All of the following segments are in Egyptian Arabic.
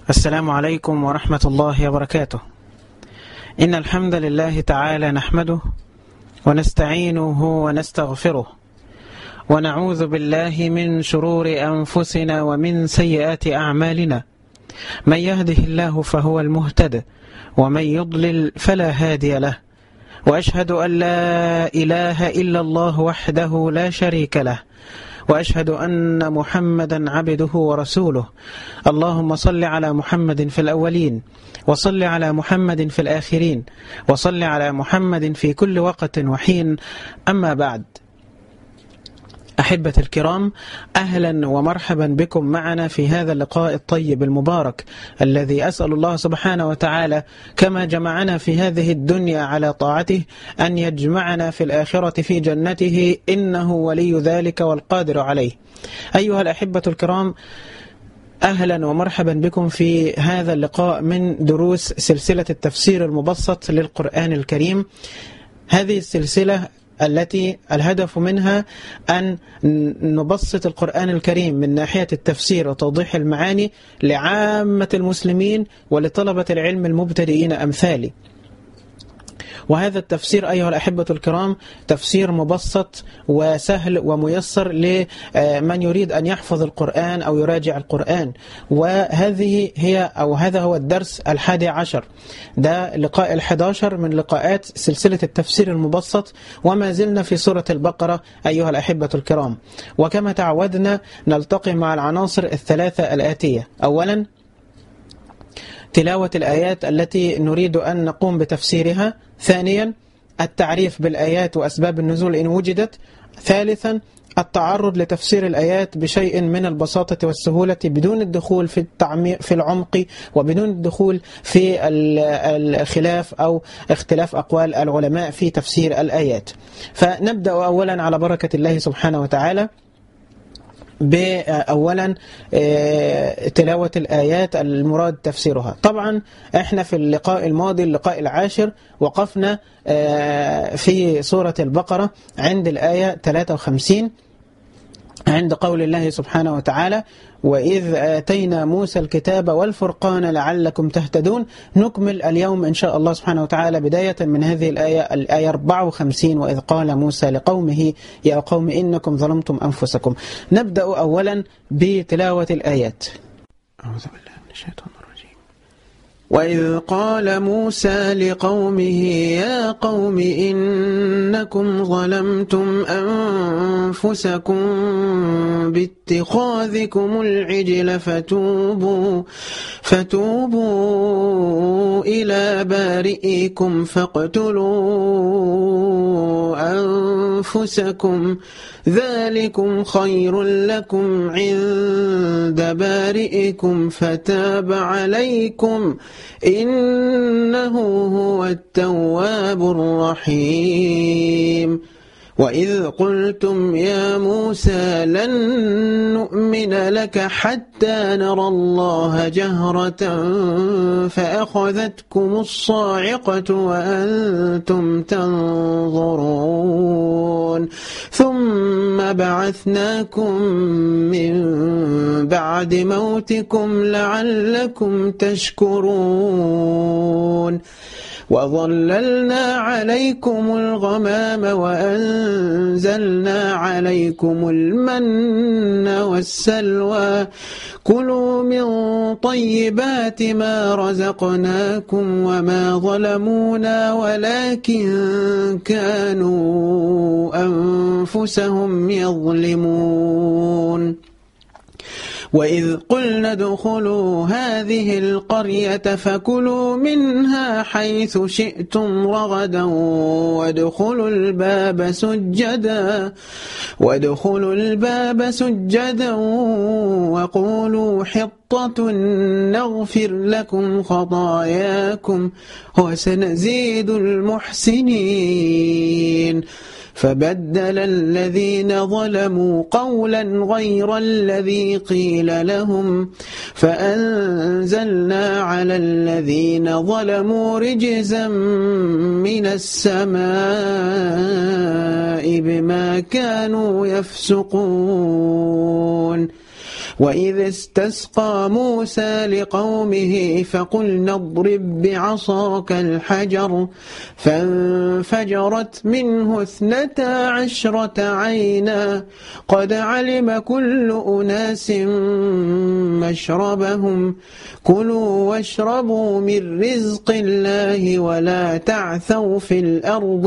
السلام عليكم ورحمة الله وبركاته إن الحمد لله تعالى نحمده ونستعينه ونستغفره ونعوذ بالله من شرور أنفسنا ومن سيئات أعمالنا من يهده الله فهو المهتد ومن يضلل فلا هادي له وأشهد أن لا إله إلا الله وحده لا شريك له وأشهد أن محمدا عبده ورسوله اللهم صل على محمد في الأولين وصل على محمد في الآخرين وصل على محمد في كل وقت وحين أما بعد أحبة الكرام أهلا ومرحبا بكم معنا في هذا اللقاء الطيب المبارك الذي أسأل الله سبحانه وتعالى كما جمعنا في هذه الدنيا على طاعته أن يجمعنا في الآخرة في جنته إنه ولي ذلك والقادر عليه أيها الأحبة الكرام أهلا ومرحبا بكم في هذا اللقاء من دروس سلسلة التفسير المبسط للقرآن الكريم هذه السلسلة التي الهدف منها أن نبسط القرآن الكريم من ناحية التفسير وتوضيح المعاني لعامة المسلمين ولطلبة العلم المبتدئين أمثالي وهذا التفسير أيها الأحبة الكرام تفسير مبسط وسهل وميسر لمن يريد أن يحفظ القرآن أو يراجع القرآن وهذه هي أو هذا هو الدرس الحادي عشر ده لقاء الحداشر من لقاءات سلسلة التفسير المبسط وما زلنا في سورة البقرة أيها الأحبة الكرام وكما تعودنا نلتقي مع العناصر الثلاثة الآتية أولا تلاوة الآيات التي نريد أن نقوم بتفسيرها ثانيا التعريف بالآيات وأسباب النزول إن وجدت ثالثا التعرض لتفسير الآيات بشيء من البساطة والسهولة بدون الدخول في التعميق في العمق وبدون الدخول في الخلاف أو اختلاف أقوال العلماء في تفسير الآيات فنبدأ أولا على بركة الله سبحانه وتعالى بأولا تلاوة الآيات المراد تفسيرها طبعا احنا في اللقاء الماضي اللقاء العاشر وقفنا في سورة البقرة عند الآية 53 عند قول الله سبحانه وتعالى وإذ آتينا موسى الكتاب والفرقان لعلكم تهتدون نكمل اليوم إن شاء الله سبحانه وتعالى بداية من هذه الآية الآية 54 وإذ قال موسى لقومه يا قوم إنكم ظلمتم أنفسكم نبدأ أولا بتلاوة الآيات أعوذ بالله من الشيطان الرجيم وإذ قال موسى لقومه يا قوم إنكم ظلمتم أنفسكم باتخاذكم العجل فتوبوا فتوبوا إلى بارئكم فاقتلوا أنفسكم ذلكم خير لكم عند بارئكم فتاب عليكم إنه هو التواب الرحيم وإذ قلتم يا موسى لن نؤمن لك حتى نرى الله جهرة فأخذتكم الصاعقة وأنتم تنظرون ثم بعثناكم من بعد موتكم لعلكم تشكرون وظللنا عليكم الغمام وأنزلنا عليكم المن والسلوى كلوا من طيبات ما رزقناكم وما ظلمونا ولكن كانوا أنفسهم يظلمون وإذ قلنا ادخلوا هذه القرية فكلوا منها حيث شئتم رغدا وادخلوا الباب سجدا وادخلوا الباب سجدا وقولوا حطة نغفر لكم خطاياكم وسنزيد المحسنين فبدل الذين ظلموا قولا غير الذي قيل لهم فأنزلنا على الذين ظلموا رجزا من السماء بما كانوا يفسقون وإذ استسقى موسى لقومه فقلنا اضرب بعصاك الحجر فانفجرت منه اثنتا عشرة عينا قد علم كل أناس مشربهم كلوا واشربوا من رزق الله ولا تعثوا في الأرض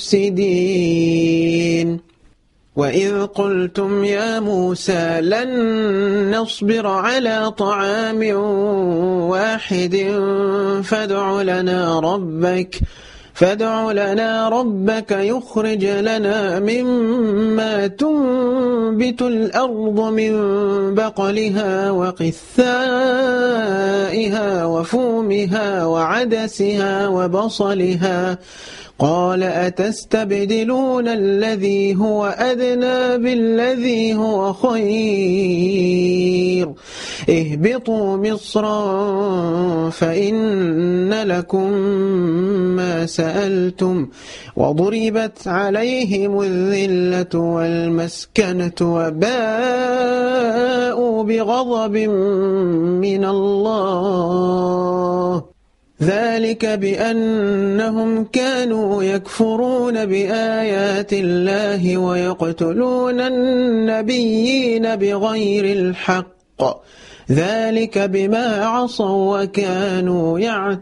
مفسدين وإذ قلتم يا موسى لن نصبر على طعام واحد فادع لنا ربك فادع لنا ربك يخرج لنا مما تنبت الأرض من بقلها وقثائها وفومها وعدسها وبصلها قال أتستبدلون الذي هو أدنى بالذي هو خير اهبطوا مصرا فإن لكم ما سألتم وضربت عليهم الذلة والمسكنة وباءوا بغضب من الله ذلك بأنهم كانوا يكفرون بآيات الله ويقتلون النبيين بغير الحق ذلك بما عصوا وكانوا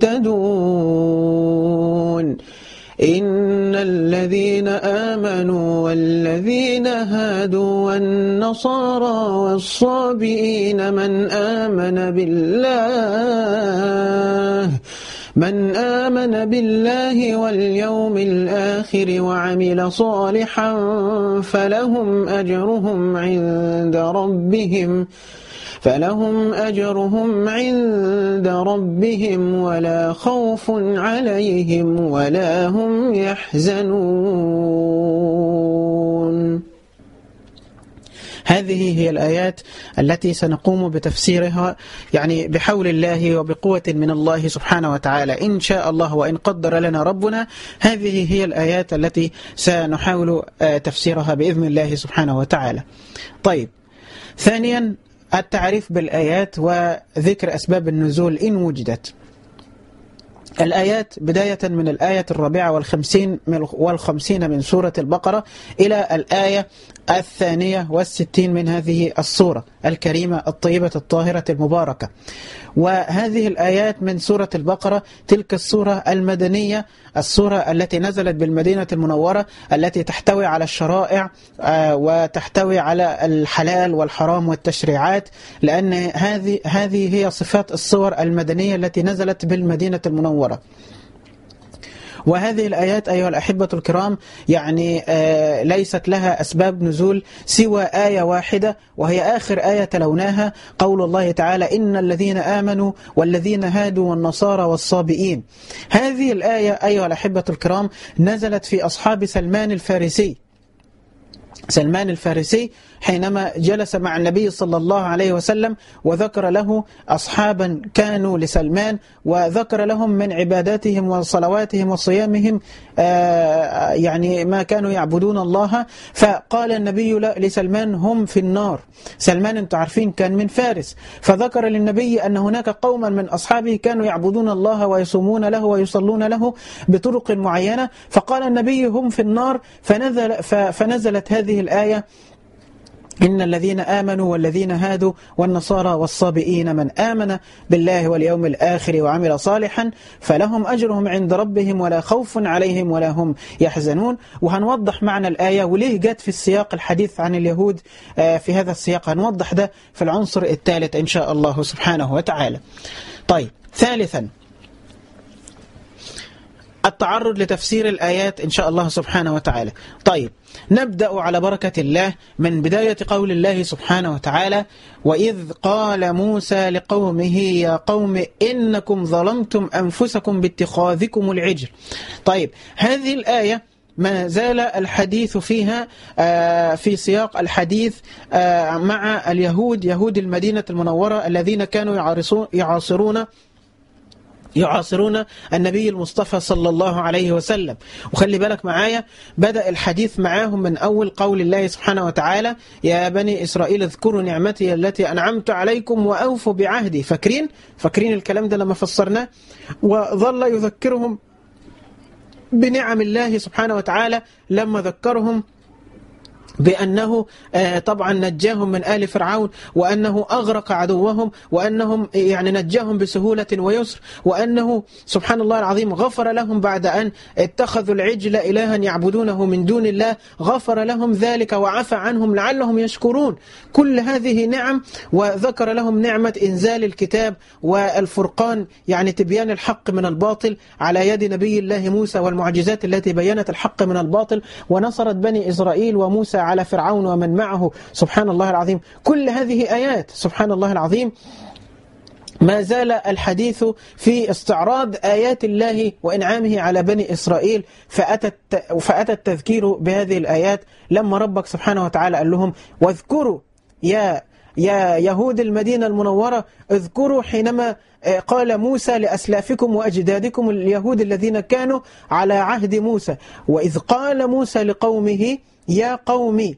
يعتدون إن الذين آمنوا والذين هادوا والنصارى والصابئين من آمن بالله من آمن بالله واليوم الآخر وعمل صالحا فلهم أجرهم عند ربهم فلهم أجرهم عند ربهم ولا خوف عليهم ولا هم يحزنون هذه هي الآيات التي سنقوم بتفسيرها يعني بحول الله وبقوة من الله سبحانه وتعالى إن شاء الله وإن قدر لنا ربنا هذه هي الآيات التي سنحاول تفسيرها بإذن الله سبحانه وتعالى طيب ثانيا التعريف بالآيات وذكر أسباب النزول إن وجدت الآيات بداية من الآية الرابعة والخمسين والخمسين من سورة البقرة إلى الآية الثانية والستين من هذه السورة الكريمة الطيبة الطاهرة المباركة وهذه الآيات من سورة البقرة تلك السورة المدنية السورة التي نزلت بالمدينة المنورة التي تحتوي على الشرائع وتحتوي على الحلال والحرام والتشريعات لأن هذه هذه هي صفات الصور المدنية التي نزلت بالمدينة المنورة وهذه الآيات أيها الأحبة الكرام يعني آه ليست لها أسباب نزول سوى آية واحدة وهي آخر آية تلوناها قول الله تعالى إن الذين آمنوا والذين هادوا والنصارى والصابئين هذه الآية أيها الأحبة الكرام نزلت في أصحاب سلمان الفارسي سلمان الفارسي حينما جلس مع النبي صلى الله عليه وسلم وذكر له أصحابا كانوا لسلمان وذكر لهم من عباداتهم وصلواتهم وصيامهم يعني ما كانوا يعبدون الله فقال النبي لسلمان هم في النار سلمان انتم عارفين كان من فارس فذكر للنبي أن هناك قوما من أصحابه كانوا يعبدون الله ويصومون له ويصلون له بطرق معينة فقال النبي هم في النار فنزل فنزلت هذه الآية إن الذين آمنوا والذين هادوا والنصارى والصابئين من آمن بالله واليوم الآخر وعمل صالحا فلهم أجرهم عند ربهم ولا خوف عليهم ولا هم يحزنون وهنوضح معنى الآية وليه جت في السياق الحديث عن اليهود في هذا السياق هنوضح ده في العنصر الثالث إن شاء الله سبحانه وتعالى طيب ثالثا التعرض لتفسير الآيات إن شاء الله سبحانه وتعالى طيب نبدأ على بركة الله من بداية قول الله سبحانه وتعالى وإذ قال موسى لقومه يا قوم إنكم ظلمتم أنفسكم باتخاذكم العجل طيب هذه الآية ما زال الحديث فيها في سياق الحديث مع اليهود يهود المدينة المنورة الذين كانوا يعاصرون يعاصرون النبي المصطفى صلى الله عليه وسلم وخلي بالك معايا بدأ الحديث معاهم من أول قول الله سبحانه وتعالى يا بني إسرائيل اذكروا نعمتي التي أنعمت عليكم وأوفوا بعهدي فاكرين فاكرين الكلام ده لما فسرناه وظل يذكرهم بنعم الله سبحانه وتعالى لما ذكرهم بأنه طبعا نجاهم من آل فرعون وأنه أغرق عدوهم وأنهم يعني نجاهم بسهولة ويسر وأنه سبحان الله العظيم غفر لهم بعد أن اتخذوا العجل إلها يعبدونه من دون الله غفر لهم ذلك وعفى عنهم لعلهم يشكرون كل هذه نعم وذكر لهم نعمة إنزال الكتاب والفرقان يعني تبيان الحق من الباطل على يد نبي الله موسى والمعجزات التي بينت الحق من الباطل ونصرت بني إسرائيل وموسى على فرعون ومن معه سبحان الله العظيم كل هذه آيات سبحان الله العظيم ما زال الحديث في استعراض آيات الله وإنعامه على بني إسرائيل فأتى, فأتى التذكير بهذه الآيات لما ربك سبحانه وتعالى قال لهم واذكروا يا يا يهود المدينة المنورة اذكروا حينما قال موسى لأسلافكم وأجدادكم اليهود الذين كانوا على عهد موسى وإذ قال موسى لقومه يا قوم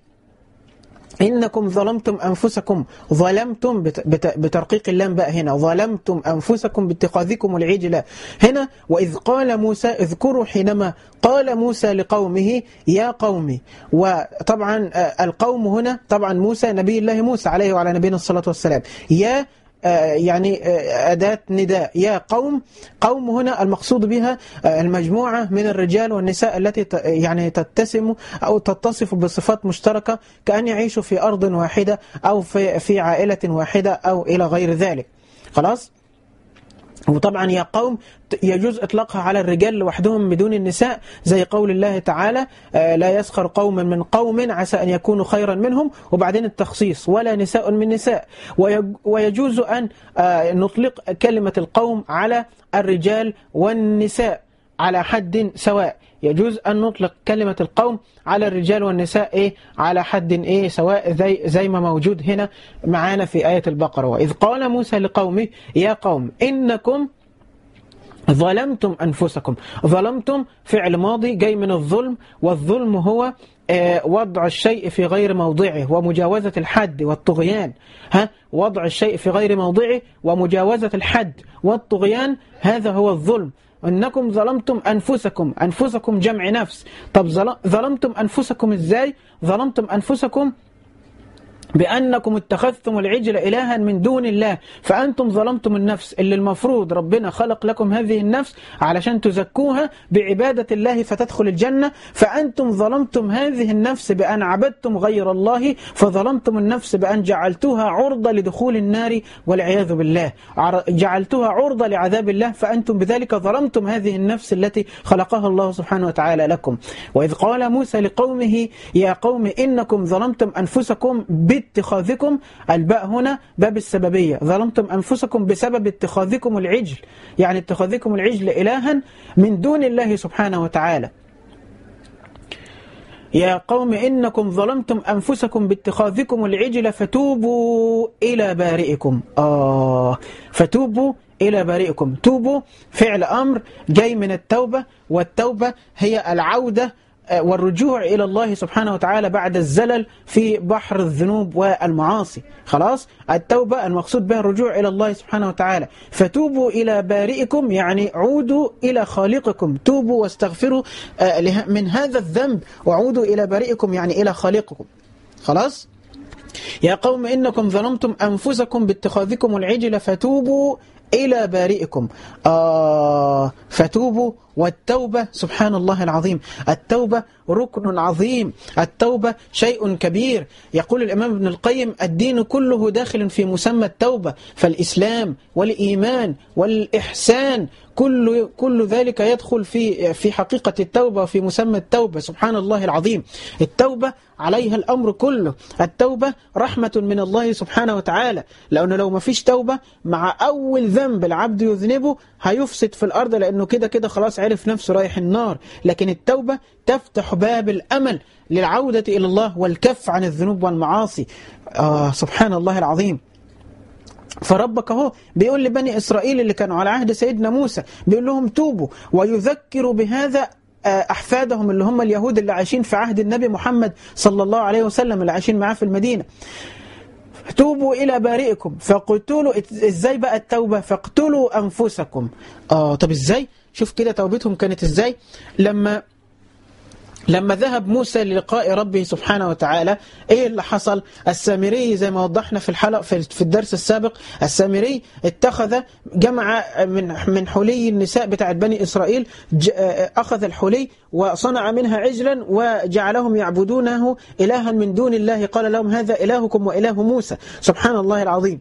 إنكم ظلمتم أنفسكم ظلمتم بترقيق اللام بقى هنا ظلمتم أنفسكم باتخاذكم العجل هنا وإذ قال موسى اذكروا حينما قال موسى لقومه يا قوم وطبعا القوم هنا طبعا موسى نبي الله موسى عليه وعلى نبينا الصلاة والسلام يا يعني أداة نداء يا قوم قوم هنا المقصود بها المجموعة من الرجال والنساء التي يعني تتسم أو تتصف بصفات مشتركة كأن يعيشوا في أرض واحدة أو في, في عائلة واحدة أو إلى غير ذلك خلاص؟ وطبعا يا قوم يجوز إطلاقها على الرجال لوحدهم بدون النساء زي قول الله تعالى لا يسخر قوم من قوم عسى أن يكونوا خيرا منهم وبعدين التخصيص ولا نساء من نساء ويجوز أن نطلق كلمة القوم على الرجال والنساء على حد سواء يجوز أن نطلق كلمة القوم على الرجال والنساء إيه على حد إيه سواء زي, زي ما موجود هنا معانا في آية البقرة وإذ قال موسى لقومه يا قوم إنكم ظلمتم أنفسكم ظلمتم فعل ماضي جاي من الظلم والظلم هو وضع الشيء في غير موضعه ومجاوزة الحد والطغيان ها وضع الشيء في غير موضعه ومجاوزة الحد والطغيان هذا هو الظلم انكم ظلمتم انفسكم انفسكم جمع نفس طب ظلمتم انفسكم ازاي ظلمتم انفسكم بأنكم اتخذتم العجل إلها من دون الله فأنتم ظلمتم النفس اللي المفروض ربنا خلق لكم هذه النفس علشان تزكوها بعبادة الله فتدخل الجنة فأنتم ظلمتم هذه النفس بأن عبدتم غير الله فظلمتم النفس بأن جعلتوها عرضة لدخول النار والعياذ بالله جعلتوها عرضة لعذاب الله فأنتم بذلك ظلمتم هذه النفس التي خلقها الله سبحانه وتعالى لكم وإذ قال موسى لقومه يا قوم إنكم ظلمتم أنفسكم باتخاذكم الباء هنا باب السببية ظلمتم أنفسكم بسبب اتخاذكم العجل يعني اتخاذكم العجل إلها من دون الله سبحانه وتعالى يا قوم إنكم ظلمتم أنفسكم باتخاذكم العجل فتوبوا إلى بارئكم آه فتوبوا إلى بارئكم توبوا فعل أمر جاي من التوبة والتوبة هي العودة والرجوع إلى الله سبحانه وتعالى بعد الزلل في بحر الذنوب والمعاصي خلاص التوبة المقصود بها الرجوع إلى الله سبحانه وتعالى فتوبوا إلى بارئكم يعني عودوا إلى خالقكم توبوا واستغفروا من هذا الذنب وعودوا إلى بارئكم يعني إلى خالقكم خلاص يا قوم إنكم ظلمتم أنفسكم باتخاذكم العجل فتوبوا إلى بارئكم آه فتوبوا والتوبة سبحان الله العظيم التوبة ركن عظيم التوبة شيء كبير يقول الإمام ابن القيم الدين كله داخل في مسمى التوبة فالإسلام والإيمان والإحسان كل كل ذلك يدخل في في حقيقة التوبة وفي مسمى التوبة سبحان الله العظيم التوبة عليها الأمر كله التوبة رحمة من الله سبحانه وتعالى لأنه لو ما فيش توبة مع أول ذنب العبد يذنبه هيفسد في الأرض لأنه كده كده خلاص عرف نفسه رايح النار لكن التوبة تفتح باب الأمل للعودة إلى الله والكف عن الذنوب والمعاصي آه سبحان الله العظيم فربك اهو بيقول لبني إسرائيل اللي كانوا على عهد سيدنا موسى بيقول لهم توبوا ويذكروا بهذا أحفادهم اللي هم اليهود اللي عايشين في عهد النبي محمد صلى الله عليه وسلم اللي عايشين معاه في المدينة توبوا إلى بارئكم فاقتلوا إزاي بقى التوبة فاقتلوا أنفسكم آه طب إزاي شوف كده توبتهم كانت إزاي لما لما ذهب موسى للقاء ربه سبحانه وتعالى ايه اللي حصل السامري زي ما وضحنا في الحلقه في الدرس السابق السامري اتخذ جمع من من حلي النساء بتاعت بني اسرائيل اخذ الحلي وصنع منها عجلا وجعلهم يعبدونه الها من دون الله قال لهم هذا الهكم واله موسى سبحان الله العظيم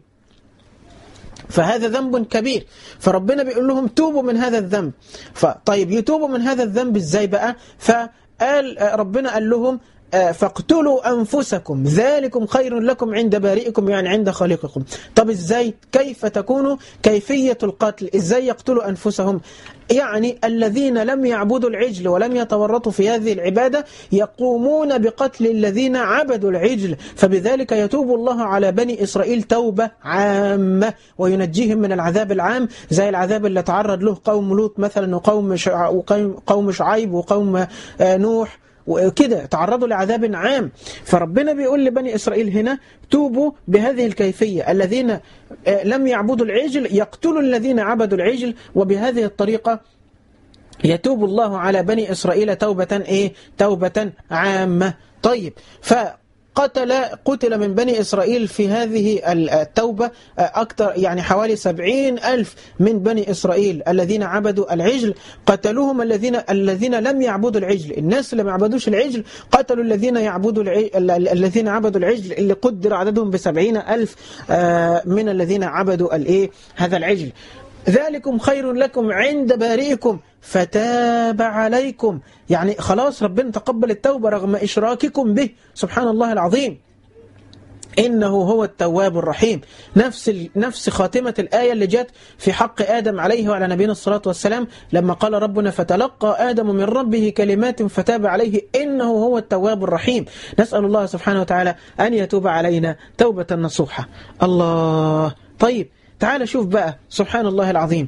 فهذا ذنب كبير فربنا بيقول لهم توبوا من هذا الذنب فطيب يتوبوا من هذا الذنب ازاي بقى ف قال ربنا قال لهم فاقتلوا أنفسكم ذلكم خير لكم عند بارئكم يعني عند خالقكم طب إزاي كيف تكون كيفية القتل إزاي يقتلوا أنفسهم يعني الذين لم يعبدوا العجل ولم يتورطوا في هذه العبادة يقومون بقتل الذين عبدوا العجل فبذلك يتوب الله على بني إسرائيل توبة عامة وينجيهم من العذاب العام زي العذاب اللي تعرض له قوم لوط مثلا وقوم قوم شعيب وقوم نوح وكده تعرضوا لعذاب عام فربنا بيقول لبني إسرائيل هنا توبوا بهذه الكيفية الذين لم يعبدوا العجل يقتلوا الذين عبدوا العجل وبهذه الطريقة يتوب الله على بني إسرائيل توبة إيه؟ توبة عامة طيب ف قتل قتل من بني إسرائيل في هذه التوبة أكثر يعني حوالي سبعين ألف من بني إسرائيل الذين عبدوا العجل قتلوهم الذين الذين لم يعبدوا العجل الناس اللي ما يعبدوش العجل قتلوا الذين يعبدوا العجل الذين عبدوا العجل اللي قدر عددهم بسبعين ألف من الذين عبدوا الإيه هذا العجل ذلكم خير لكم عند بارئكم فتاب عليكم يعني خلاص ربنا تقبل التوبة رغم إشراككم به سبحان الله العظيم إنه هو التواب الرحيم نفس نفس خاتمة الآية اللي جت في حق آدم عليه وعلى نبينا الصلاة والسلام لما قال ربنا فتلقى آدم من ربه كلمات فتاب عليه إنه هو التواب الرحيم نسأل الله سبحانه وتعالى أن يتوب علينا توبة نصوحة الله طيب تعال شوف بقى سبحان الله العظيم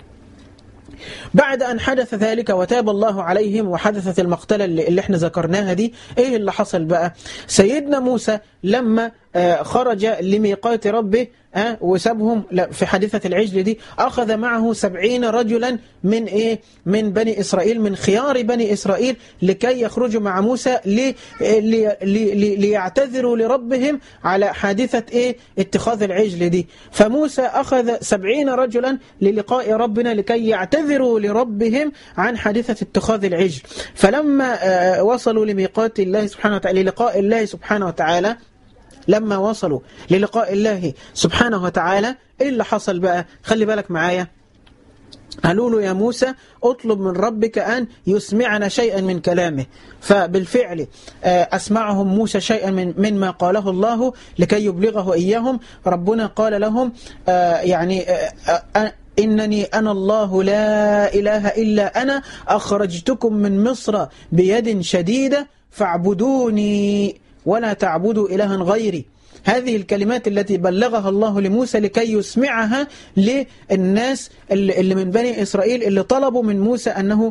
بعد أن حدث ذلك وتاب الله عليهم وحدثت المقتلة اللي, اللي احنا ذكرناها دي ايه اللي حصل بقى سيدنا موسى لما خرج لميقات ربه وسابهم في حادثة العجل دي أخذ معه سبعين رجلا من إيه من بني إسرائيل من خيار بني إسرائيل لكي يخرجوا مع موسى لي لي لي ليعتذروا لربهم على حادثة إيه اتخاذ العجل دي فموسى أخذ سبعين رجلا للقاء ربنا لكي يعتذروا لربهم عن حادثة اتخاذ العجل فلما وصلوا لميقات الله سبحانه وتعالى للقاء الله سبحانه وتعالى لما وصلوا للقاء الله سبحانه وتعالى ايه اللي حصل بقى خلي بالك معايا قالوا له يا موسى اطلب من ربك أن يسمعنا شيئا من كلامه فبالفعل أسمعهم موسى شيئا من مما قاله الله لكي يبلغه إياهم ربنا قال لهم يعني إنني أنا الله لا إله إلا أنا أخرجتكم من مصر بيد شديدة فاعبدوني ولا تعبدوا إلها غيري هذه الكلمات التي بلغها الله لموسى لكي يسمعها للناس اللي من بني إسرائيل اللي طلبوا من موسى أنه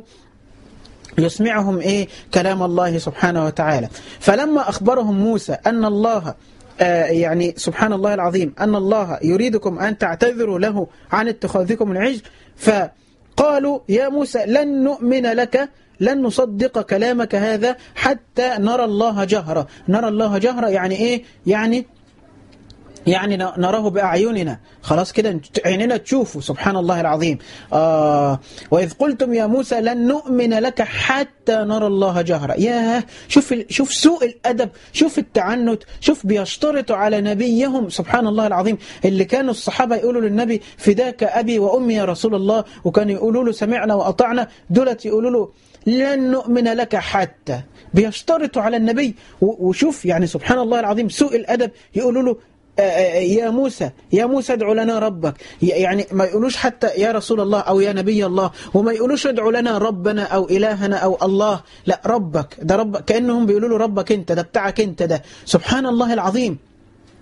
يسمعهم إيه كلام الله سبحانه وتعالى فلما أخبرهم موسى أن الله آه يعني سبحان الله العظيم أن الله يريدكم أن تعتذروا له عن اتخاذكم العجل فقالوا يا موسى لن نؤمن لك لن نصدق كلامك هذا حتى نرى الله جهرة نرى الله جهرة يعني إيه يعني يعني نراه بأعيننا خلاص كده عيننا تشوفه سبحان الله العظيم آه وإذ قلتم يا موسى لن نؤمن لك حتى نرى الله جهرة ياه شوف شوف سوء الأدب شوف التعنت شوف بيشترطوا على نبيهم سبحان الله العظيم اللي كانوا الصحابة يقولوا للنبي فداك أبي وأمي يا رسول الله وكانوا يقولوا له سمعنا وأطعنا دولت يقولوا له لن نؤمن لك حتى بيشترطوا على النبي وشوف يعني سبحان الله العظيم سوء الأدب يقولوا له يا موسى يا موسى ادعو لنا ربك يعني ما يقولوش حتى يا رسول الله أو يا نبي الله وما يقولوش ادعو لنا ربنا أو إلهنا أو الله لا ربك ده ربك كأنهم بيقولوا له ربك أنت ده بتاعك أنت ده سبحان الله العظيم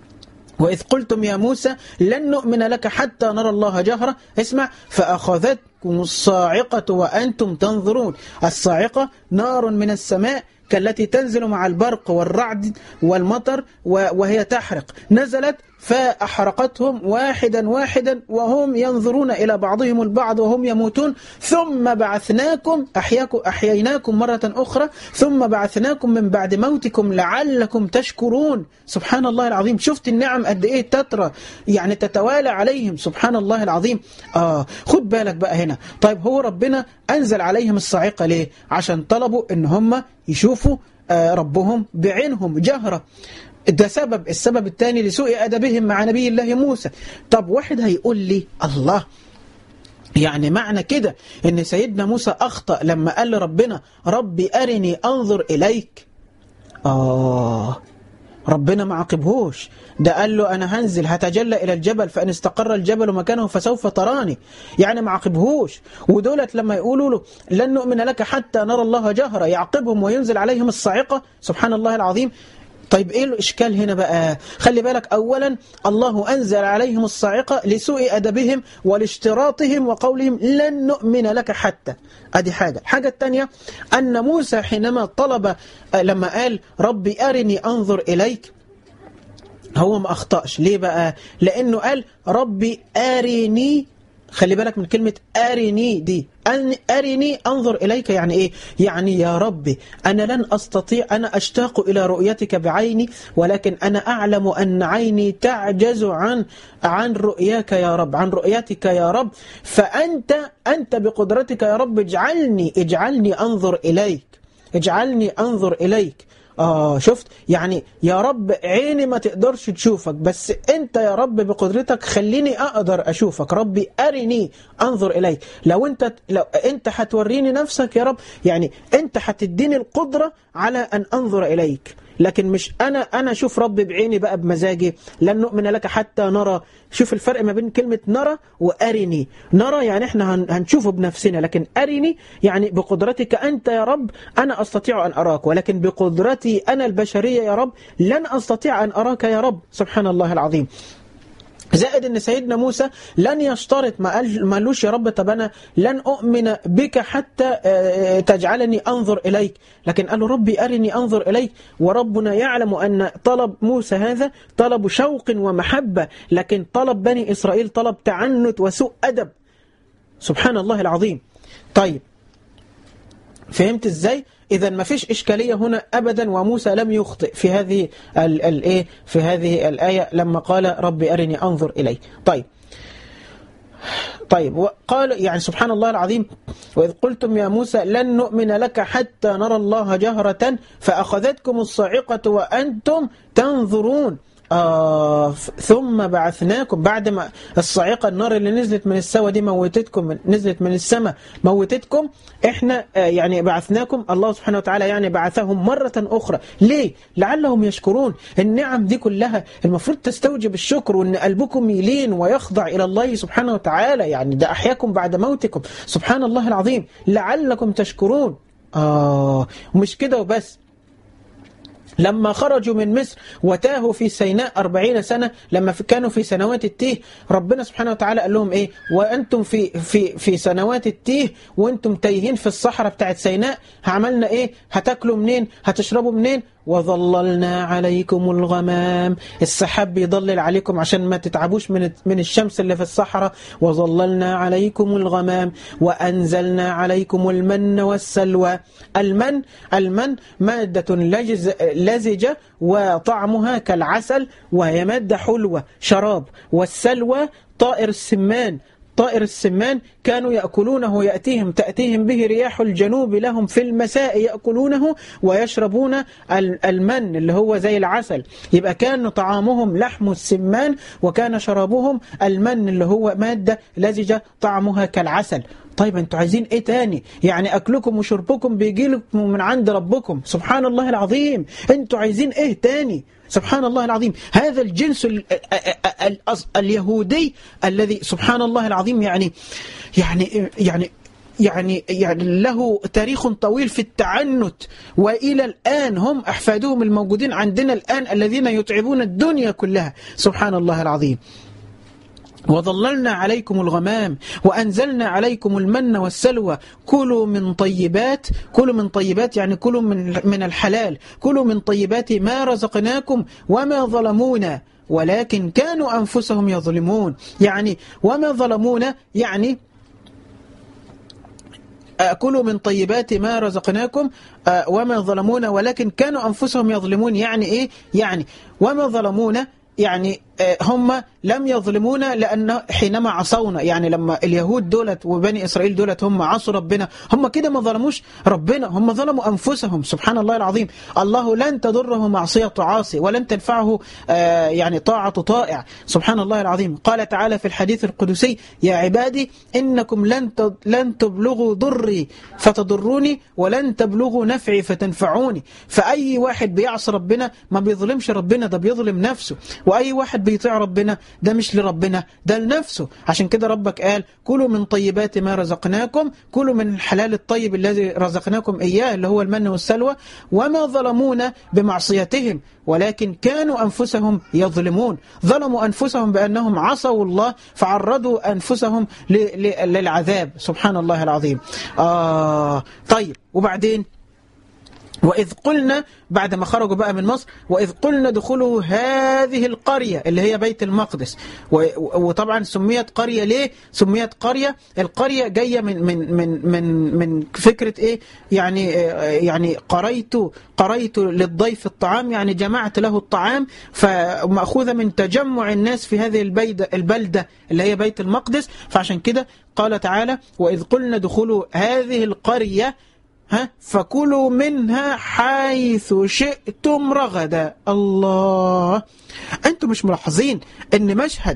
وإذ قلتم يا موسى لن نؤمن لك حتى نرى الله جهرة اسمع فأخذتكم الصاعقة وأنتم تنظرون الصاعقة نار من السماء كالتي تنزل مع البرق والرعد والمطر وهي تحرق نزلت فأحرقتهم واحدا واحدا وهم ينظرون إلى بعضهم البعض وهم يموتون ثم بعثناكم أحياكم أحييناكم مرة أخرى ثم بعثناكم من بعد موتكم لعلكم تشكرون سبحان الله العظيم شفت النعم قد إيه تترى يعني تتوالى عليهم سبحان الله العظيم آه خد بالك بقى هنا طيب هو ربنا أنزل عليهم الصاعقة ليه عشان طلبوا إن هم يشوفوا آه ربهم بعينهم جهرة ده سبب السبب الثاني لسوء أدبهم مع نبي الله موسى طب واحد هيقول لي الله يعني معنى كده ان سيدنا موسى أخطأ لما قال لربنا ربي أرني أنظر إليك آه ربنا ما عاقبهوش ده قال له أنا هنزل هتجلى إلى الجبل فإن استقر الجبل مكانه فسوف تراني يعني ما عاقبهوش ودولت لما يقولوا له لن نؤمن لك حتى نرى الله جهرة يعقبهم وينزل عليهم الصاعقة سبحان الله العظيم طيب ايه الاشكال هنا بقى خلي بالك اولا الله انزل عليهم الصاعقه لسوء ادبهم ولاشتراطهم وقولهم لن نؤمن لك حتى ادي حاجه الحاجه الثانيه ان موسى حينما طلب لما قال ربي ارني انظر اليك هو ما اخطاش ليه بقى لانه قال ربي ارني خلي بالك من كلمة أرني دي أن أرني أنظر إليك يعني إيه يعني يا ربي أنا لن أستطيع أنا أشتاق إلى رؤيتك بعيني ولكن أنا أعلم أن عيني تعجز عن عن رؤياك يا رب عن رؤيتك يا رب فأنت أنت بقدرتك يا رب اجعلني اجعلني أنظر إليك اجعلني أنظر إليك آه شفت يعني يا رب عيني ما تقدرش تشوفك بس أنت يا رب بقدرتك خليني أقدر أشوفك ربي أرني أنظر إليك لو أنت لو أنت هتوريني نفسك يا رب يعني أنت هتديني القدرة على أن أنظر إليك لكن مش أنا أنا أشوف ربي بعيني بقى بمزاجي لن نؤمن لك حتى نرى شوف الفرق ما بين كلمة نرى وأرني نرى يعني احنا هنشوفه بنفسنا لكن أرني يعني بقدرتك أنت يا رب أنا أستطيع أن أراك ولكن بقدرتي أنا البشرية يا رب لن أستطيع أن أراك يا رب سبحان الله العظيم زائد ان سيدنا موسى لن يشترط ما قال ما قالوش يا رب طب انا لن اؤمن بك حتى تجعلني انظر اليك لكن قال له ربي ارني انظر اليك وربنا يعلم ان طلب موسى هذا طلب شوق ومحبه لكن طلب بني اسرائيل طلب تعنت وسوء ادب سبحان الله العظيم طيب فهمت ازاي اذا ما فيش اشكاليه هنا ابدا وموسى لم يخطئ في هذه الايه في هذه الايه لما قال ربي ارني انظر اليه طيب طيب وقال يعني سبحان الله العظيم وإذ قلتم يا موسى لن نؤمن لك حتى نرى الله جهرة فأخذتكم الصاعقة وأنتم تنظرون آه ثم بعثناكم بعد ما الصاعقة النار اللي نزلت من السماء دي موتتكم نزلت من السماء موتتكم احنا آه يعني بعثناكم الله سبحانه وتعالى يعني بعثهم مرة أخرى ليه؟ لعلهم يشكرون النعم دي كلها المفروض تستوجب الشكر وان قلبكم يلين ويخضع إلى الله سبحانه وتعالى يعني ده أحياكم بعد موتكم سبحان الله العظيم لعلكم تشكرون آه ومش كده وبس لما خرجوا من مصر وتاهوا في سيناء أربعين سنة لما كانوا في سنوات التيه ربنا سبحانه وتعالى قال لهم إيه وأنتم في, في, في سنوات التيه وأنتم تايهين في الصحراء بتاعت سيناء عملنا إيه هتاكلوا منين هتشربوا منين وظللنا عليكم الغمام السحاب بيضلل عليكم عشان ما تتعبوش من من الشمس اللي في الصحراء وظللنا عليكم الغمام وأنزلنا عليكم المن والسلوى المن المن مادة لجز لزجة وطعمها كالعسل وهي مادة حلوة شراب والسلوى طائر السمان طائر السمان كانوا يأكلونه يأتيهم تأتيهم به رياح الجنوب لهم في المساء يأكلونه ويشربون المن اللي هو زي العسل يبقى كان طعامهم لحم السمان وكان شرابهم المن اللي هو مادة لزجة طعمها كالعسل طيب انتوا عايزين ايه تاني يعني اكلكم وشربكم بيجي لكم من عند ربكم سبحان الله العظيم انتوا عايزين ايه تاني سبحان الله العظيم هذا الجنس ال ال ال اليهودي الذي سبحان الله العظيم يعني يعني يعني يعني يعني له تاريخ طويل في التعنت وإلى الآن هم أحفادهم الموجودين عندنا الآن الذين يتعبون الدنيا كلها سبحان الله العظيم وظللنا عليكم الغمام وأنزلنا عليكم المن والسلوى كلوا من طيبات كلوا من طيبات يعني كلوا من من الحلال كلوا من طيبات ما رزقناكم وما ظلمونا ولكن كانوا أنفسهم يظلمون يعني وما ظلمونا يعني كلوا من طيبات ما رزقناكم وما ظلمونا ولكن كانوا أنفسهم يظلمون يعني إيه يعني وما ظلمونا يعني هم لم يظلمونا لأن حينما عصونا يعني لما اليهود دولت وبني إسرائيل دولت هم عصوا ربنا هم كده ما ظلموش ربنا هم ظلموا أنفسهم سبحان الله العظيم الله لن تضره معصية عاصي ولن تنفعه يعني طاعة طائع سبحان الله العظيم قال تعالى في الحديث القدسي يا عبادي إنكم لن لن تبلغوا ضري فتضروني ولن تبلغوا نفعي فتنفعوني فأي واحد بيعصي ربنا ما بيظلمش ربنا ده بيظلم نفسه وأي واحد بيطيع ربنا ده مش لربنا ده لنفسه عشان كده ربك قال كلوا من طيبات ما رزقناكم كلوا من الحلال الطيب الذي رزقناكم إياه اللي هو المن والسلوى وما ظلمونا بمعصيتهم ولكن كانوا أنفسهم يظلمون ظلموا أنفسهم بأنهم عصوا الله فعرضوا أنفسهم للعذاب سبحان الله العظيم آه طيب وبعدين وإذ قلنا بعد ما خرجوا بقى من مصر وإذ قلنا دخلوا هذه القرية اللي هي بيت المقدس وطبعا سميت قرية ليه سميت قرية القرية جاية من من من من من فكرة إيه يعني يعني قريت قريت للضيف الطعام يعني جمعت له الطعام فمأخوذة من تجمع الناس في هذه البلدة البلدة اللي هي بيت المقدس فعشان كده قال تعالى وإذ قلنا دخلوا هذه القرية ها فكلوا منها حيث شئتم رغدا الله انتم مش ملاحظين ان مشهد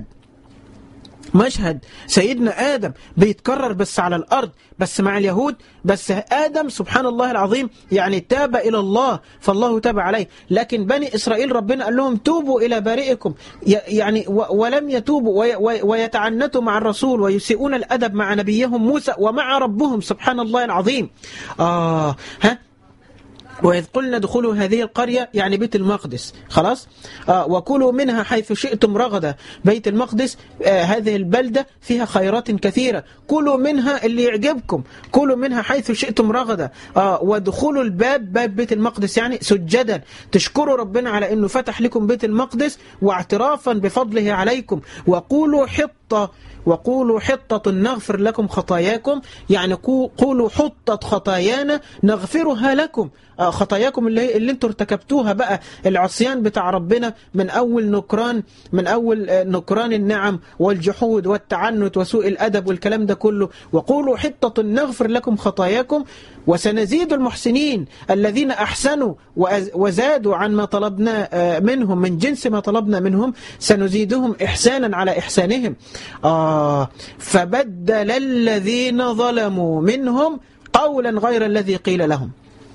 مشهد سيدنا آدم بيتكرر بس على الأرض بس مع اليهود بس آدم سبحان الله العظيم يعني تاب إلى الله فالله تاب عليه لكن بني إسرائيل ربنا قال لهم توبوا إلى بارئكم يعني ولم يتوبوا ويتعنتوا مع الرسول ويسيئون الأدب مع نبيهم موسى ومع ربهم سبحان الله العظيم آه ها وإذ قلنا دخلوا هذه القرية يعني بيت المقدس خلاص آه وكلوا منها حيث شئتم رغدا بيت المقدس آه هذه البلدة فيها خيرات كثيرة كلوا منها اللي يعجبكم كلوا منها حيث شئتم رغدا آه ودخلوا الباب باب بيت المقدس يعني سجدا تشكروا ربنا على أنه فتح لكم بيت المقدس واعترافا بفضله عليكم وقولوا حطة وقولوا حطة نغفر لكم خطاياكم يعني قولوا حطة خطايانا نغفرها لكم خطاياكم اللي اللي انتوا ارتكبتوها بقى العصيان بتاع ربنا من اول نكران من اول نكران النعم والجحود والتعنت وسوء الادب والكلام ده كله وقولوا حطة نغفر لكم خطاياكم وسنزيد المحسنين الذين احسنوا وزادوا عن ما طلبنا منهم من جنس ما طلبنا منهم سنزيدهم احسانا على احسانهم آه فبدل الذين ظلموا منهم قولا غير الذي قيل لهم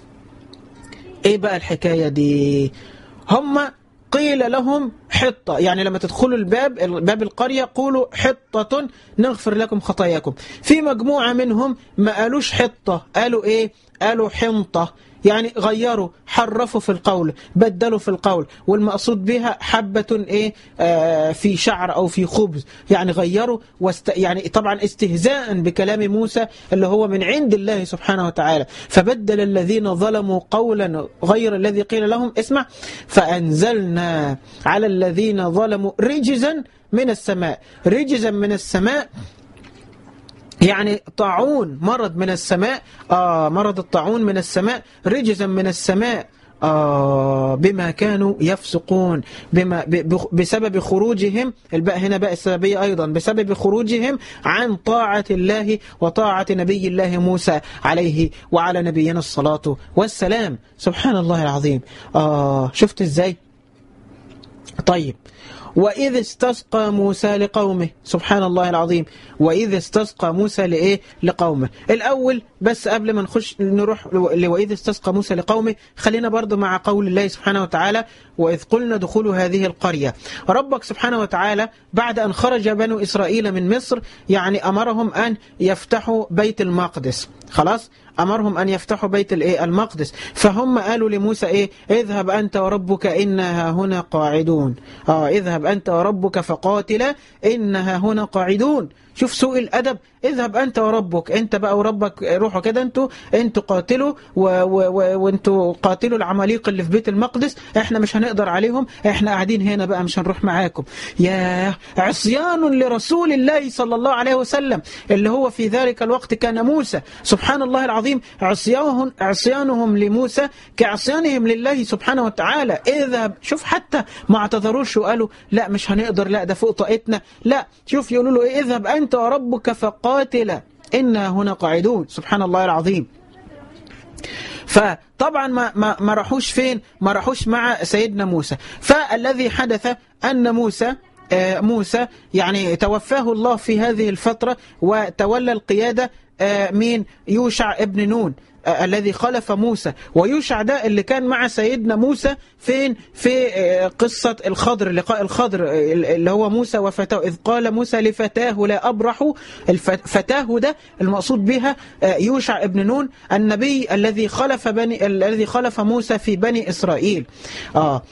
ايه بقى الحكاية دي هم قيل لهم حطة يعني لما تدخلوا الباب باب القرية قولوا حطة نغفر لكم خطاياكم في مجموعة منهم ما قالوش حطة قالوا ايه قالوا حنطة يعني غيروا حرفوا في القول بدلوا في القول والمقصود بها حبة ايه آه في شعر او في خبز يعني غيروا واست يعني طبعا استهزاء بكلام موسى اللي هو من عند الله سبحانه وتعالى فبدل الذين ظلموا قولا غير الذي قيل لهم اسمع فأنزلنا على الذين ظلموا رجزا من السماء رجزا من السماء يعني طاعون مرض من السماء آه مرض الطاعون من السماء رجزا من السماء آه بما كانوا يفسقون بما بسبب خروجهم الباء هنا باء السببية أيضا بسبب خروجهم عن طاعة الله وطاعة نبي الله موسى عليه وعلى نبينا الصلاة والسلام سبحان الله العظيم آه شفت ازاي طيب وإذ استسقى موسى لقومه سبحان الله العظيم وإذ استسقى موسى لإيه لقومه الأول بس قبل ما نخش نروح وإذ استسقى موسى لقومه خلينا برضو مع قول الله سبحانه وتعالى وإذ قلنا دخولوا هذه القرية ربك سبحانه وتعالى بعد أن خرج بنو إسرائيل من مصر يعني أمرهم أن يفتحوا بيت المقدس خلاص أمرهم أن يفتحوا بيت الإيه المقدس فهم قالوا لموسى إيه اذهب أنت وربك إنها هنا قاعدون آه اذهب أنت وربك فقاتلا إنها هنا قاعدون شوف سوء الأدب اذهب أنت وربك أنت بقى وربك روحوا كده أنتوا أنتوا قاتلوا وأنتوا قاتلوا العماليق اللي في بيت المقدس إحنا مش هنقدر عليهم إحنا قاعدين هنا بقى مش هنروح معاكم يا عصيان لرسول الله صلى الله عليه وسلم اللي هو في ذلك الوقت كان موسى سبحان الله العظيم عصيانهم, عصيانهم لموسى كعصيانهم لله سبحانه وتعالى اذهب شوف حتى ما اعتذروش وقالوا لا مش هنقدر لا ده فوق طاقتنا لا شوف يقولوا له إيه اذهب أنت وربك فقاتلا إنا هنا قاعدون سبحان الله العظيم فطبعا ما, ما, ما راحوش فين ما راحوش مع سيدنا موسى فالذي حدث أن موسى موسى يعني توفاه الله في هذه الفترة وتولى القيادة مين يوشع ابن نون الذي خلف موسى ويوشع ده اللي كان مع سيدنا موسى فين في قصة الخضر لقاء الخضر اللي هو موسى وفتاه إذ قال موسى لفتاه لا أبرح فتاه ده المقصود بها يوشع ابن نون النبي الذي خلف بني الذي خلف موسى في بني إسرائيل آه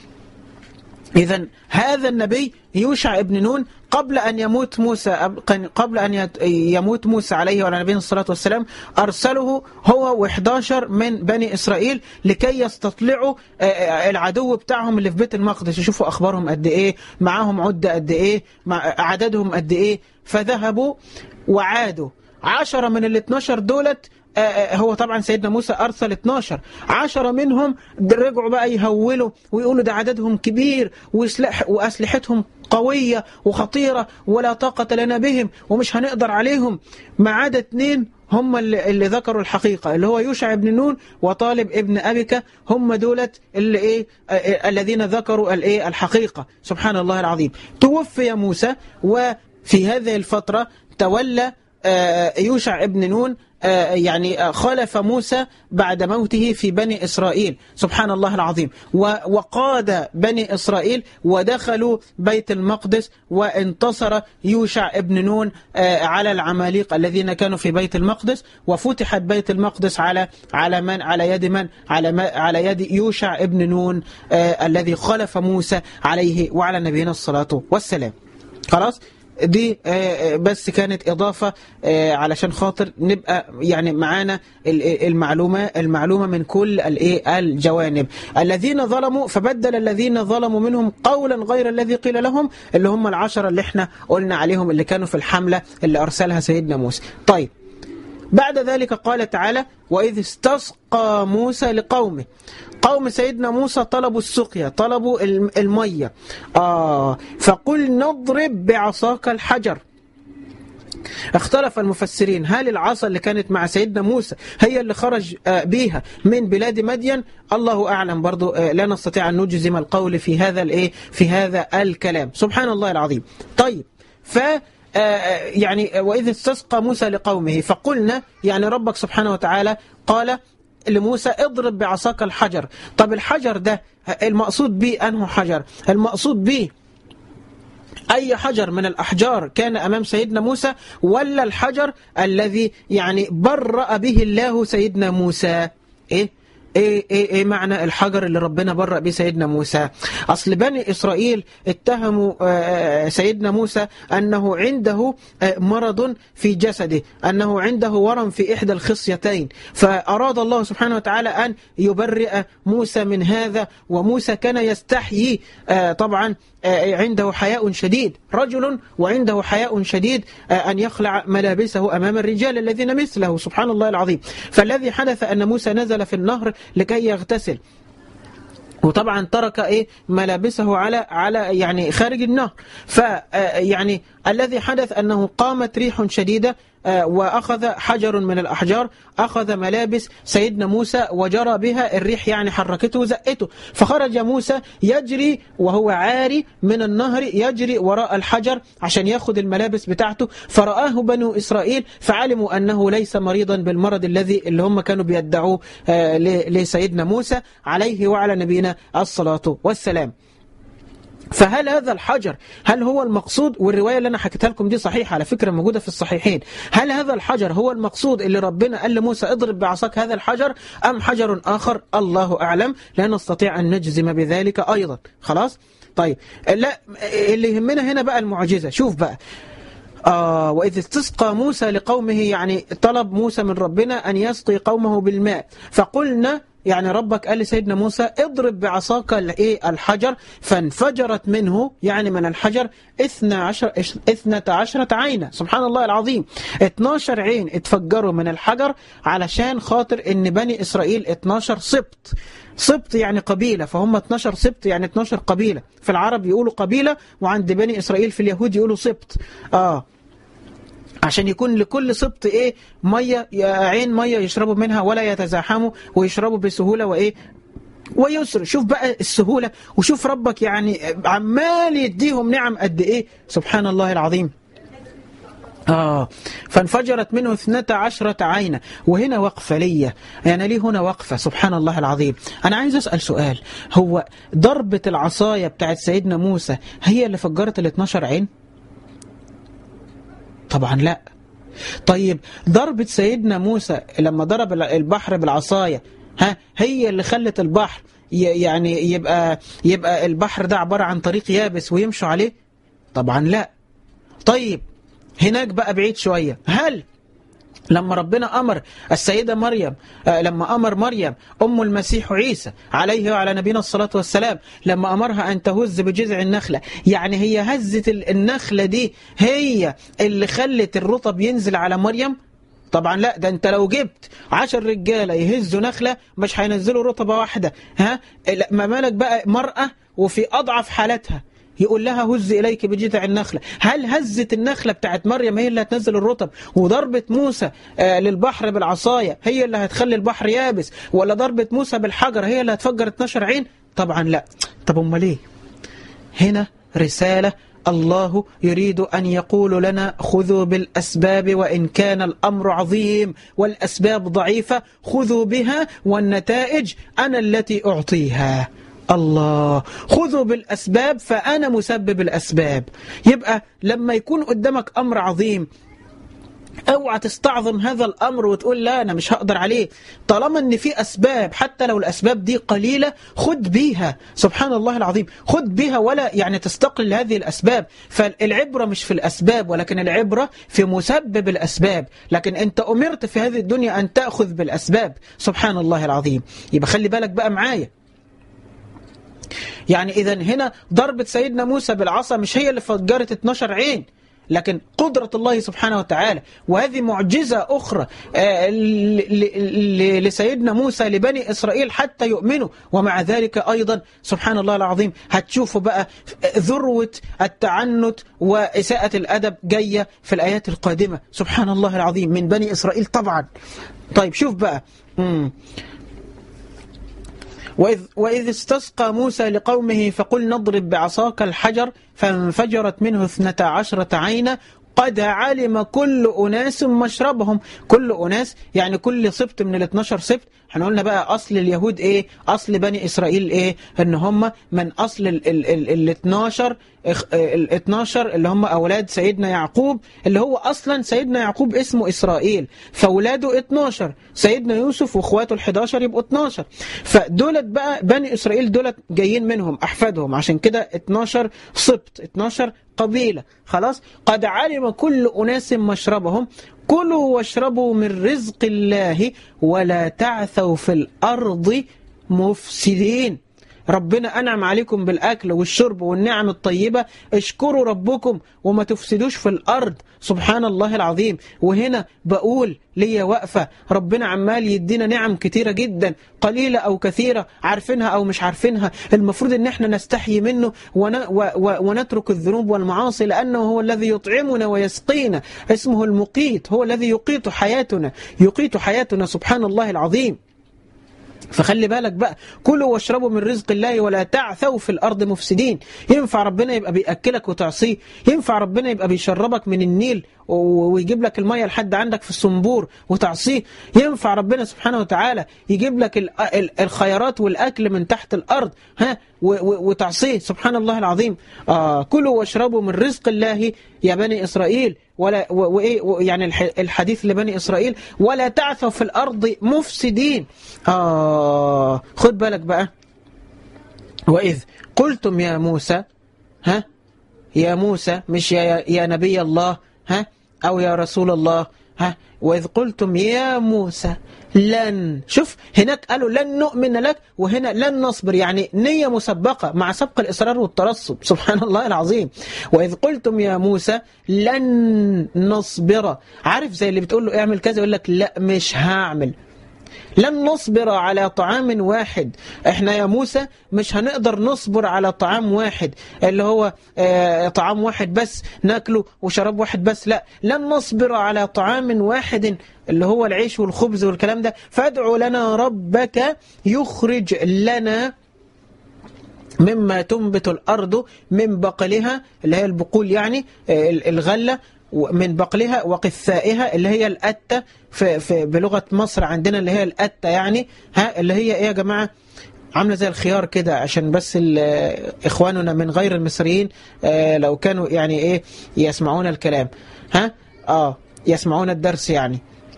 إذا هذا النبي يوشع ابن نون قبل أن يموت موسى قبل أن يموت موسى عليه وعلى نبينا الصلاة والسلام أرسله هو و11 من بني إسرائيل لكي يستطلعوا العدو بتاعهم اللي في بيت المقدس يشوفوا أخبارهم قد إيه معاهم عدة قد إيه مع عددهم قد إيه فذهبوا وعادوا عشرة من ال 12 دولت هو طبعا سيدنا موسى أرسل 12 عشرة منهم رجعوا بقى يهولوا ويقولوا ده عددهم كبير وأسلحتهم قوية وخطيرة ولا طاقة لنا بهم ومش هنقدر عليهم ما عدا اثنين هم اللي, اللي ذكروا الحقيقة اللي هو يوشع ابن نون وطالب ابن أبكة هم دولت اللي إيه الذين ذكروا الإيه الحقيقة سبحان الله العظيم توفي موسى وفي هذه الفترة تولى يوشع ابن نون يعني خلف موسى بعد موته في بني إسرائيل سبحان الله العظيم وقاد بني إسرائيل ودخلوا بيت المقدس وانتصر يوشع ابن نون على العماليق الذين كانوا في بيت المقدس وفتحت بيت المقدس على على من على يد من على على يد يوشع ابن نون الذي خلف موسى عليه وعلى نبينا الصلاة والسلام خلاص دي بس كانت إضافة علشان خاطر نبقى يعني معانا المعلومة المعلومة من كل الجوانب الذين ظلموا فبدل الذين ظلموا منهم قولا غير الذي قيل لهم اللي هم العشرة اللي احنا قلنا عليهم اللي كانوا في الحملة اللي أرسلها سيدنا موسى طيب بعد ذلك قال تعالى وإذ استسقى موسى لقومه قوم سيدنا موسى طلبوا السقيا طلبوا المية آه فقل نضرب بعصاك الحجر اختلف المفسرين هل العصا اللي كانت مع سيدنا موسى هي اللي خرج بيها من بلاد مدين الله أعلم برضو لا نستطيع أن نجزم القول في هذا الايه في هذا الكلام سبحان الله العظيم طيب ف يعني وإذ استسقى موسى لقومه فقلنا يعني ربك سبحانه وتعالى قال لموسى اضرب بعصاك الحجر طب الحجر ده المقصود به أنه حجر المقصود به أي حجر من الأحجار كان أمام سيدنا موسى ولا الحجر الذي يعني برأ به الله سيدنا موسى إيه ايه ايه ايه معنى الحجر اللي ربنا برأ به سيدنا موسى اصل بني اسرائيل اتهموا سيدنا موسى انه عنده مرض في جسده انه عنده ورم في احدى الخصيتين فاراد الله سبحانه وتعالى ان يبرئ موسى من هذا وموسى كان يستحيي طبعا عنده حياء شديد رجل وعنده حياء شديد أن يخلع ملابسه أمام الرجال الذين مثله سبحان الله العظيم فالذي حدث أن موسى نزل في النهر لكي يغتسل وطبعا ترك ايه ملابسه على على يعني خارج النهر ف يعني الذي حدث انه قامت ريح شديده آه، وأخذ حجر من الأحجار أخذ ملابس سيدنا موسى وجرى بها الريح يعني حركته وزقته فخرج موسى يجري وهو عاري من النهر يجري وراء الحجر عشان ياخد الملابس بتاعته فرآه بنو إسرائيل فعلموا أنه ليس مريضا بالمرض الذي اللي هم كانوا بيدعوه آه، لسيدنا موسى عليه وعلى نبينا الصلاة والسلام فهل هذا الحجر هل هو المقصود والرواية اللي أنا حكيتها لكم دي صحيحة على فكرة موجودة في الصحيحين هل هذا الحجر هو المقصود اللي ربنا قال لموسى اضرب بعصاك هذا الحجر أم حجر آخر الله أعلم لا نستطيع أن نجزم بذلك أيضا خلاص طيب لا اللي يهمنا هنا بقى المعجزة شوف بقى آه وإذ استسقى موسى لقومه يعني طلب موسى من ربنا أن يسقي قومه بالماء فقلنا يعني ربك قال لسيدنا موسى اضرب بعصاك الايه الحجر فانفجرت منه يعني من الحجر 12 12 عينه سبحان الله العظيم 12 عين اتفجروا من الحجر علشان خاطر ان بني اسرائيل 12 سبط سبط يعني قبيلة فهم 12 سبط يعني 12 قبيلة في العرب يقولوا قبيلة وعند بني إسرائيل في اليهود يقولوا سبط آه عشان يكون لكل سبط ايه ميه عين ميه يشربوا منها ولا يتزاحموا ويشربوا بسهوله وايه ويسر شوف بقى السهولة وشوف ربك يعني عمال يديهم نعم قد ايه سبحان الله العظيم آه فانفجرت منه اثنتا عشرة عينة وهنا وقفة ليا يعني ليه هنا وقفة سبحان الله العظيم أنا عايز أسأل سؤال هو ضربة العصاية بتاعت سيدنا موسى هي اللي فجرت ال 12 عين طبعا لا طيب ضربة سيدنا موسى لما ضرب البحر بالعصاية ها هي اللي خلت البحر يعني يبقى يبقى البحر ده عبارة عن طريق يابس ويمشوا عليه طبعا لا طيب هناك بقى بعيد شوية هل لما ربنا أمر السيدة مريم لما أمر مريم أم المسيح عيسى عليه وعلى نبينا الصلاة والسلام لما أمرها أن تهز بجذع النخلة يعني هي هزة النخلة دي هي اللي خلت الرطب ينزل على مريم طبعا لا ده انت لو جبت عشر رجالة يهزوا نخلة مش هينزلوا رطبة واحدة ها ما مالك بقى مرأة وفي أضعف حالتها يقول لها هز إليك بجذع النخلة هل هزة النخلة بتاعت مريم هي اللي هتنزل الرطب وضربة موسى آه للبحر بالعصاية هي اللي هتخلي البحر يابس ولا ضربة موسى بالحجر هي اللي هتفجر 12 عين طبعا لا طب امال ايه هنا رسالة الله يريد أن يقول لنا خذوا بالأسباب وإن كان الأمر عظيم والأسباب ضعيفة خذوا بها والنتائج أنا التي أعطيها الله خذوا بالأسباب فأنا مسبب الأسباب يبقى لما يكون قدامك أمر عظيم اوعى تستعظم هذا الامر وتقول لا انا مش هقدر عليه طالما ان في اسباب حتى لو الاسباب دي قليله خد بيها سبحان الله العظيم خد بيها ولا يعني تستقل هذه الاسباب فالعبره مش في الاسباب ولكن العبره في مسبب الاسباب لكن انت امرت في هذه الدنيا ان تاخذ بالاسباب سبحان الله العظيم يبقى خلي بالك بقى معايا يعني إذا هنا ضربة سيدنا موسى بالعصا مش هي اللي فجرت 12 عين لكن قدرة الله سبحانه وتعالى وهذه معجزة أخرى لسيدنا موسى لبني إسرائيل حتى يؤمنوا ومع ذلك أيضا سبحان الله العظيم هتشوفوا بقى ذروة التعنت وإساءة الأدب جاية في الآيات القادمة سبحان الله العظيم من بني إسرائيل طبعا طيب شوف بقى مم. وإذ, وإذ استسقى موسى لقومه فقل نضرب بعصاك الحجر فانفجرت منه اثنتا عشرة عينا قد علم كل أناس مشربهم كل أناس يعني كل سبط من ال 12 سبط احنا قلنا بقى أصل اليهود إيه أصل بني إسرائيل إيه إن هم من أصل ال ال ال ال 12 ال 12 اللي هم أولاد سيدنا يعقوب اللي هو أصلا سيدنا يعقوب اسمه إسرائيل فأولاده 12 سيدنا يوسف وأخواته ال 11 يبقوا 12 فدولت بقى بني إسرائيل دولت جايين منهم أحفادهم عشان كده 12 سبط 12 قبيلة خلاص قد علم كل أناس مشربهم كلوا واشربوا من رزق الله ولا تعثوا في الأرض مفسدين ربنا أنعم عليكم بالأكل والشرب والنعم الطيبة اشكروا ربكم وما تفسدوش في الأرض سبحان الله العظيم وهنا بقول ليا وقفة ربنا عمال يدينا نعم كتيرة جدا قليلة أو كثيرة عارفينها أو مش عارفينها المفروض ان احنا نستحي منه ون و و ونترك الذنوب والمعاصي لأنه هو الذي يطعمنا ويسقينا اسمه المقيت هو الذي يقيت حياتنا يقيت حياتنا سبحان الله العظيم فخلي بالك بقى كلوا واشربوا من رزق الله ولا تعثوا في الأرض مفسدين ينفع ربنا يبقى بيأكلك وتعصيه ينفع ربنا يبقى بيشربك من النيل ويجيب لك المية لحد عندك في الصنبور وتعصيه ينفع ربنا سبحانه وتعالى يجيب لك الخيرات والأكل من تحت الأرض ها وتعصيه سبحان الله العظيم آه كلوا واشربوا من رزق الله يا بني إسرائيل ولا وإيه يعني الحديث لبني إسرائيل ولا تعثوا في الأرض مفسدين آه خد بالك بقى وإذ قلتم يا موسى ها يا موسى مش يا, يا نبي الله ها أو يا رسول الله ها وإذ قلتم يا موسى لن شوف هناك قالوا لن نؤمن لك وهنا لن نصبر يعني نية مسبقة مع سبق الإصرار والترصد سبحان الله العظيم وإذ قلتم يا موسى لن نصبر عارف زي اللي بتقول له اعمل كذا يقول لك لا مش هعمل لن نصبر على طعام واحد احنا يا موسى مش هنقدر نصبر على طعام واحد اللي هو اه طعام واحد بس ناكله وشراب واحد بس لا لن نصبر على طعام واحد اللي هو العيش والخبز والكلام ده فادعوا لنا ربك يخرج لنا مما تنبت الأرض من بقلها اللي هي البقول يعني الغلة من بقلها وقثائها اللي هي الأتة في, في بلغة مصر عندنا اللي هي الأتة يعني ها اللي هي إيه يا جماعة عاملة زي الخيار كده عشان بس إخواننا من غير المصريين آه لو كانوا يعني إيه يسمعون الكلام ها آه يسمعون الدرس يعني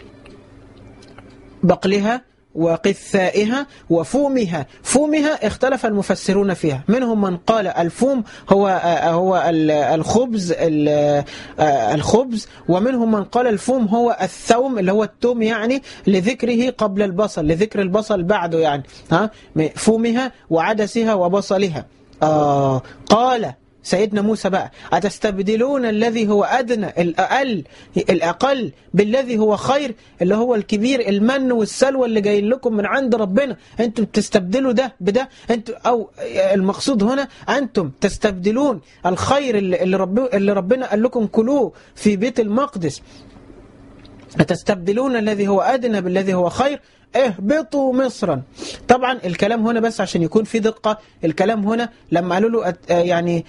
بقلها وقثائها وفومها فومها اختلف المفسرون فيها منهم من قال الفوم هو هو الخبز الخبز ومنهم من قال الفوم هو الثوم اللي هو التوم يعني لذكره قبل البصل لذكر البصل بعده يعني ها فومها وعدسها وبصلها آه قال سيدنا موسى بقى أتستبدلون الذي هو أدنى الأقل الأقل بالذي هو خير اللي هو الكبير المن والسلوى اللي جايين لكم من عند ربنا أنتم بتستبدلوا ده بده أنتم أو المقصود هنا أنتم تستبدلون الخير اللي, رب اللي ربنا قال لكم كلوه في بيت المقدس أتستبدلون الذي هو أدنى بالذي هو خير اهبطوا مصرا طبعا الكلام هنا بس عشان يكون في دقة الكلام هنا لما قالوا له يعني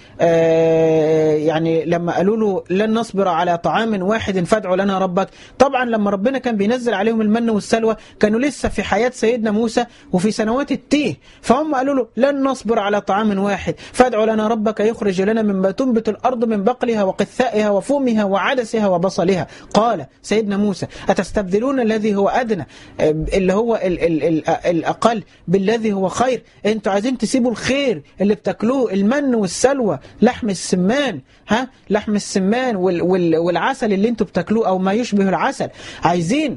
يعني لما قالوا له لن نصبر على طعام واحد فادعوا لنا ربك طبعا لما ربنا كان بينزل عليهم المن والسلوى كانوا لسه في حياة سيدنا موسى وفي سنوات التيه فهم قالوا له لن نصبر على طعام واحد فادعوا لنا ربك يخرج لنا مما تنبت الأرض من بقلها وقثائها وفومها وعدسها وبصلها قال سيدنا موسى أتستبدلون الذي هو أدنى اللي هو ال ال ال الأقل بالذي هو خير انتوا عايزين تسيبوا الخير اللي بتاكلوه المن والسلوى لحم السمان ها لحم السمان وال وال والعسل اللي انتوا بتاكلوه او ما يشبه العسل عايزين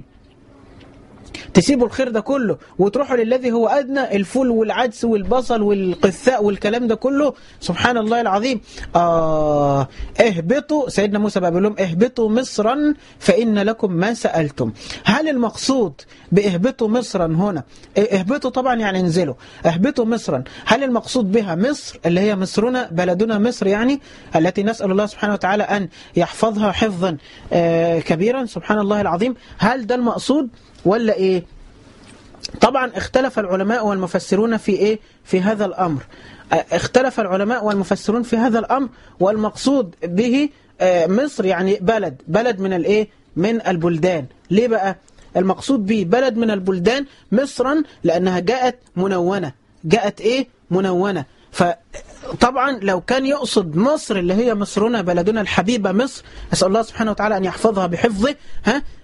تسيبوا الخير ده كله وتروحوا للذي هو أدنى الفول والعدس والبصل والقثاء والكلام ده كله سبحان الله العظيم آه اهبطوا سيدنا موسى بقى بيقول لهم اهبطوا مصرا فإن لكم ما سألتم هل المقصود باهبطوا مصرا هنا اهبطوا طبعا يعني انزلوا اهبطوا مصرا هل المقصود بها مصر اللي هي مصرنا بلدنا مصر يعني التي نسأل الله سبحانه وتعالى أن يحفظها حفظا آه كبيرا سبحان الله العظيم هل ده المقصود ولا ايه طبعا اختلف العلماء والمفسرون في ايه في هذا الامر اختلف العلماء والمفسرون في هذا الامر والمقصود به مصر يعني بلد بلد من الايه من البلدان ليه بقى المقصود به بلد من البلدان مصرا لانها جاءت منونة جاءت ايه منونة فطبعا لو كان يقصد مصر اللي هي مصرنا بلدنا الحبيبة مصر أسأل الله سبحانه وتعالى أن يحفظها بحفظه ها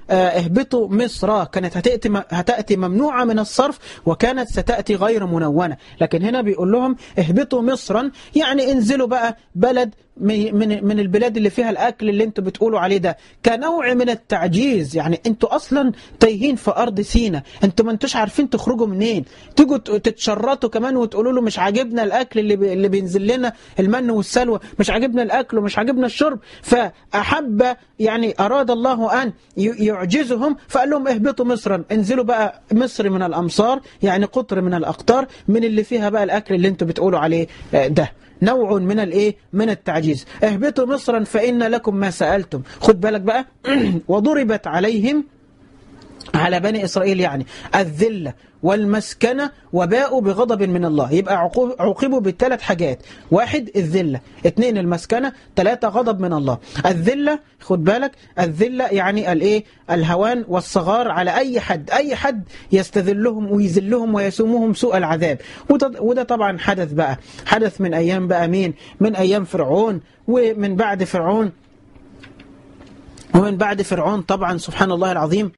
اهبطوا مصر كانت هتأتي, هتأتي ممنوعة من الصرف وكانت ستأتي غير منونة لكن هنا بيقول لهم اهبطوا مصرا يعني انزلوا بقى بلد من من البلاد اللي فيها الأكل اللي انتوا بتقولوا عليه ده كنوع من التعجيز يعني انتوا أصلا تايهين في أرض سينا انتوا ما انتوش عارفين تخرجوا منين تيجوا تتشرطوا كمان وتقولوا له مش عاجبنا الأكل اللي بي اللي بينزل لنا المن والسلوى مش عاجبنا الأكل ومش عاجبنا الشرب فأحب يعني أراد الله أن يعجزهم فقال لهم اهبطوا مصرا انزلوا بقى مصر من الأمصار يعني قطر من الأقطار من اللي فيها بقى الأكل اللي انتوا بتقولوا عليه ده نوع من الايه من التعجيز اهبطوا مصرا فإن لكم ما سألتم خد بالك بقى وضربت عليهم على بني إسرائيل يعني الذلة والمسكنة وباءوا بغضب من الله يبقى عوقبوا بالثلاث حاجات واحد الذلة اثنين المسكنة ثلاثة غضب من الله الذلة خد بالك الذلة يعني الايه الهوان والصغار على أي حد أي حد يستذلهم ويذلهم ويسومهم سوء العذاب وده طبعا حدث بقى حدث من أيام بقى مين من أيام فرعون ومن بعد فرعون ومن بعد فرعون طبعا سبحان الله العظيم